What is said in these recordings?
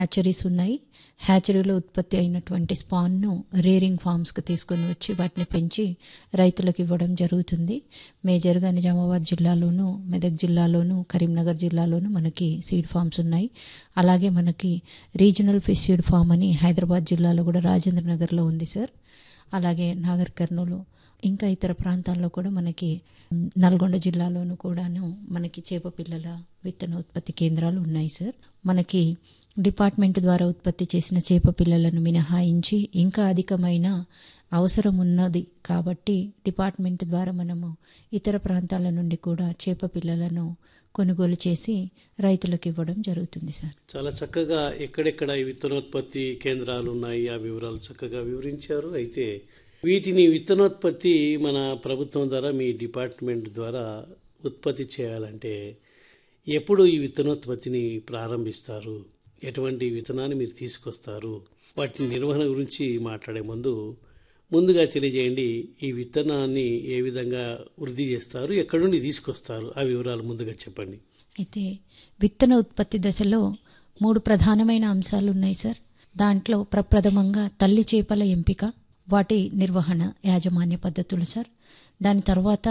Hatcheries ఉన్నాయి హ్యాచరీలో ఉత్పత్తి అయినటువంటి స్పాన్ను రేరింగ్ ఫామ్స్కి తీసుకొని వచ్చి వాటిని పెంచి రైతులకు ఇవ్వడం జరుగుతుంది మేజర్గా నిజామాబాద్ జిల్లాలోను మెదక్ జిల్లాలోను కరీంనగర్ జిల్లాలోను మనకి సీడ్ ఫామ్స్ ఉన్నాయి అలాగే మనకి రీజనల్ ఫిష్ సీడ్ ఫామ్ అని హైదరాబాద్ జిల్లాలో కూడా రాజేంద్ర నగర్లో ఉంది సార్ అలాగే నాగర్ కర్నూలు ఇంకా ఇతర ప్రాంతాల్లో కూడా మనకి మ్, నల్గొండ జిల్లాలోను కూడాను మనకి చేప పిల్లల విత్తన ఉత్పత్తి కేంద్రాలు ఉన్నాయి సార్ మనకి డిపార్ట్మెంట్ ద్వారా ఉత్పత్తి చేసిన చేప పిల్లలను మినహాయించి ఇంకా అధికమైన అవసరం ఉన్నది కాబట్టి డిపార్ట్మెంట్ ద్వారా మనము ఇతర ప్రాంతాల నుండి కూడా చేప పిల్లలను కొనుగోలు చేసి రైతులకు ఇవ్వడం జరుగుతుంది సార్ చాలా చక్కగా ఎక్కడెక్కడ ఈ విత్తనోత్పత్తి కేంద్రాలు ఉన్నాయి ఆ వివరాలు చక్కగా వివరించారు అయితే వీటిని విత్తనోత్పత్తి మన ప్రభుత్వం ద్వారా మీ డిపార్ట్మెంట్ ద్వారా ఉత్పత్తి చేయాలంటే ఎప్పుడు ఈ విత్తనోత్పత్తిని ప్రారంభిస్తారు ఎటువంటి విత్తనాన్ని మీరు తీసుకొస్తారు వాటి నిర్వహణ గురించి మాట్లాడే ముందు ముందుగా తెలియజేయండి ఈ విత్తనాన్ని ఏ విధంగా వృద్ధి చేస్తారు ఎక్కడి నుండి తీసుకొస్తారు ఆ వివరాలు ముందుగా చెప్పండి అయితే విత్తన ఉత్పత్తి దశలో మూడు ప్రధానమైన అంశాలు ఉన్నాయి సార్ దాంట్లో ప్రప్రథమంగా తల్లి చేపల ఎంపిక వాటి నిర్వహణ యాజమాన్య పద్ధతులు సార్ దాని తర్వాత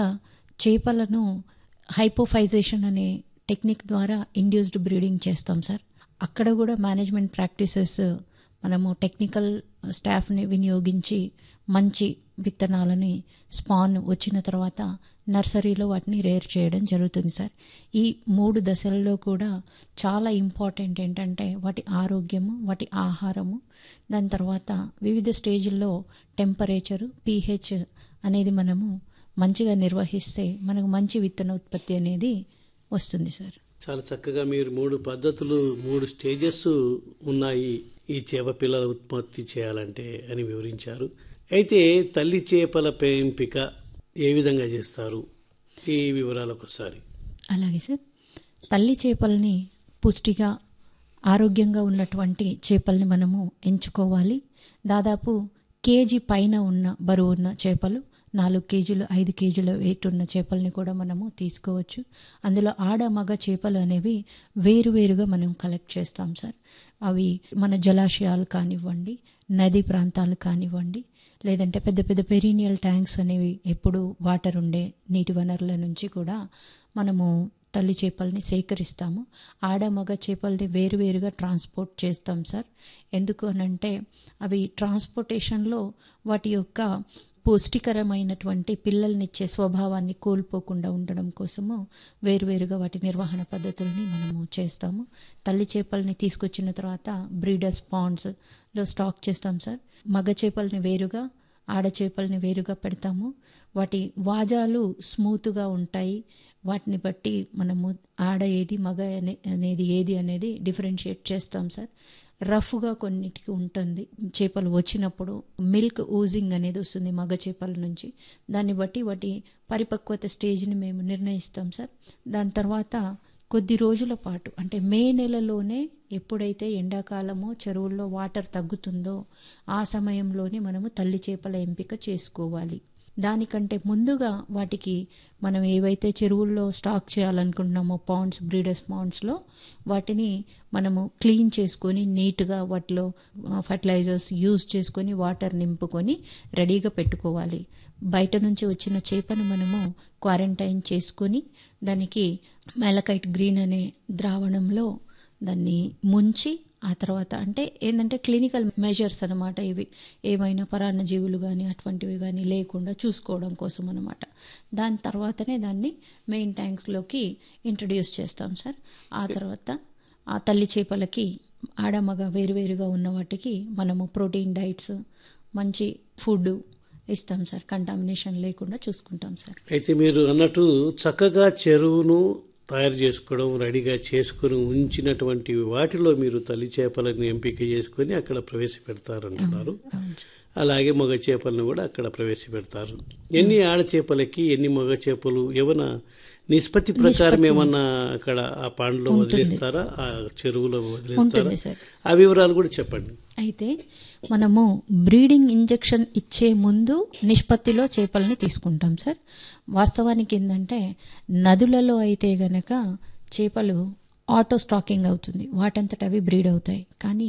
చేపలను హైపోఫైజేషన్ అనే టెక్నిక్ ద్వారా ఇండ్యూస్డ్ బ్రీడింగ్ చేస్తాం సార్ అక్కడ కూడా మేనేజ్మెంట్ ప్రాక్టీసెస్ మనము టెక్నికల్ స్టాఫ్ని వినియోగించి మంచి విత్తనాలని స్పాన్ వచ్చిన తర్వాత నర్సరీలో వాటిని రేర్ చేయడం జరుగుతుంది సార్ ఈ మూడు దశలలో కూడా చాలా ఇంపార్టెంట్ ఏంటంటే వాటి ఆరోగ్యము వాటి ఆహారము దాని తర్వాత వివిధ స్టేజ్ల్లో టెంపరేచరు పీహెచ్ అనేది మనము మంచిగా నిర్వహిస్తే మనకు మంచి విత్తన ఉత్పత్తి అనేది వస్తుంది సార్ చాలా చక్కగా మీరు మూడు పద్ధతులు మూడు స్టేజెస్ ఉన్నాయి ఈ చేప పిల్లల ఉత్పత్తి చేయాలంటే అని వివరించారు అయితే తల్లి చేపల ఎంపిక ఏ విధంగా చేస్తారు ఈ వివరాలు ఒకసారి అలాగే సార్ తల్లి చేపల్ని పుష్టిగా ఆరోగ్యంగా ఉన్నటువంటి చేపల్ని మనము ఎంచుకోవాలి దాదాపు కేజీ పైన ఉన్న బరువు ఉన్న చేపలు నాలుగు కేజీలు ఐదు కేజీల వెయిట్ ఉన్న చేపల్ని కూడా మనము తీసుకోవచ్చు అందులో ఆడ మగ చేపలు అనేవి వేరువేరుగా మనం కలెక్ట్ చేస్తాం సార్ అవి మన జలాశయాలు కానివ్వండి నదీ ప్రాంతాలు కానివ్వండి లేదంటే పెద్ద పెద్ద పెరీనియల్ ట్యాంక్స్ అనేవి ఎప్పుడు వాటర్ ఉండే నీటి వనరుల నుంచి కూడా మనము తల్లి చేపల్ని సేకరిస్తాము ఆడ మగ చేపల్ని వేరువేరుగా ట్రాన్స్పోర్ట్ చేస్తాం సార్ ఎందుకు అనంటే అవి ట్రాన్స్పోర్టేషన్లో వాటి యొక్క పుష్టికరమైనటువంటి పిల్లల్నిచ్చే స్వభావాన్ని కోల్పోకుండా ఉండడం కోసము వేరువేరుగా వాటి నిర్వహణ పద్ధతుల్ని మనము చేస్తాము తల్లి చేపల్ని తీసుకొచ్చిన తర్వాత బ్రీడర్స్ పాండ్స్లో స్టాక్ చేస్తాం సార్ మగ చేపల్ని వేరుగా ఆడ చేపల్ని వేరుగా పెడతాము వాటి వాజాలు స్మూత్గా ఉంటాయి వాటిని బట్టి మనము ఆడ ఏది మగ అనే అనేది ఏది అనేది డిఫరెన్షియేట్ చేస్తాం సార్ రఫ్గా కొన్నిటికి ఉంటుంది చేపలు వచ్చినప్పుడు మిల్క్ ఊజింగ్ అనేది వస్తుంది మగ చేపల నుంచి దాన్ని బట్టి వాటి పరిపక్వత స్టేజ్ని మేము నిర్ణయిస్తాం సార్ దాని తర్వాత కొద్ది రోజుల పాటు అంటే మే నెలలోనే ఎప్పుడైతే ఎండాకాలమో చెరువుల్లో వాటర్ తగ్గుతుందో ఆ సమయంలోనే మనము తల్లి చేపల ఎంపిక చేసుకోవాలి దానికంటే ముందుగా వాటికి మనం ఏవైతే చెరువుల్లో స్టాక్ చేయాలనుకుంటున్నామో పాండ్స్ బ్రీడర్స్ పాండ్స్లో వాటిని మనము క్లీన్ చేసుకొని నీట్గా వాటిలో ఫర్టిలైజర్స్ యూజ్ చేసుకొని వాటర్ నింపుకొని రెడీగా పెట్టుకోవాలి బయట నుంచి వచ్చిన చేపను మనము క్వారంటైన్ చేసుకొని దానికి మెలకైట్ గ్రీన్ అనే ద్రావణంలో దాన్ని ముంచి ఆ తర్వాత అంటే ఏంటంటే క్లినికల్ మెజర్స్ అనమాట ఇవి ఏమైనా పరాన్నజీవులు కానీ అటువంటివి కానీ లేకుండా చూసుకోవడం కోసం అనమాట దాని తర్వాతనే దాన్ని మెయిన్ ట్యాంక్స్లోకి ఇంట్రడ్యూస్ చేస్తాం సార్ ఆ తర్వాత ఆ తల్లి చేపలకి ఆడమగ వేరువేరుగా ఉన్న వాటికి మనము ప్రోటీన్ డైట్స్ మంచి ఫుడ్ ఇస్తాం సార్ కంటామినేషన్ లేకుండా చూసుకుంటాం సార్ అయితే మీరు అన్నట్టు చక్కగా చెరువును తయారు చేసుకోవడం రెడీగా చేసుకుని ఉంచినటువంటి వాటిలో మీరు తల్లి చేపలను ఎంపిక చేసుకొని అక్కడ ప్రవేశపెడతారంటున్నారు అవును సార్. అలాగే మగ చేపలను కూడా అక్కడ ప్రవేశపెడతారు ఎన్ని ఆడ చేపలకి ఎన్ని మగ చేపలు ఏమన్నా నిష్పత్తి ప్రకారం ఏమన్నా అక్కడ ఆ పాండ్లో వదిలేస్తారా ఆ చెరువులో వదిలేస్తారా ఉంటుంది సార్ ఆ వివరాలు కూడా చెప్పండి అయితే మనము బ్రీడింగ్ ఇంజెక్షన్ ఇచ్చే ముందు నిష్పత్తిలో చేపల్ని తీసుకుంటాం సార్ వాస్తవానికి ఏంటంటే నదులలో అయితే గనక చేపలు ఆటో స్టాకింగ్ అవుతుంది వాటంతట అవి బ్రీడ్ అవుతాయి కానీ